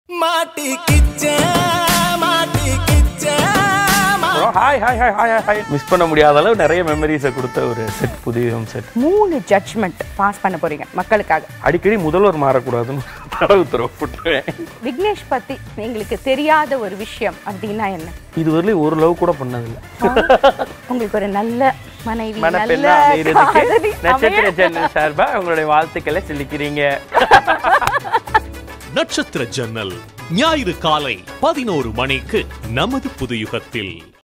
மாட்டிக்கிச்ச மாட்டிக்கிச்ச அப்புறம் hi hi hi hi hi miss பண்ண முடியாத அளவு நிறைய மெமரிஸை கொடுத்த ஒரு செட் புதிய ஹோம் செட் மூணு ஜட்ஜ்மெண்ட் பாஸ் பண்ண போறீங்க மக்களுக்காக அடிக்கடி முதல்வர் மாறக்கூடாதுன்னு தடவை உத்தரவு போட்டுருவேன் விக்னேஷ் பத்தி எங்களுக்கு தெரியாத ஒரு விஷயம் அப்படின்னா என்ன இதுவரையிலும் ஒரு லவ் கூட பண்ணதில்லை உங்களுக்கு ஒரு நல்ல மனைவி மனப்பெண்ணா நல்ல அமைகிறதுக்கு காதலி நட்சத்திர அமைய- சேனல் சார்பா உங்களுடைய வாழ்த்துக்களை சொல்லிக்கிறீங்க நட்சத்திர ஜன்னல் ஞாயிறு காலை பதினோரு மணிக்கு நமது புதுயுகத்தில்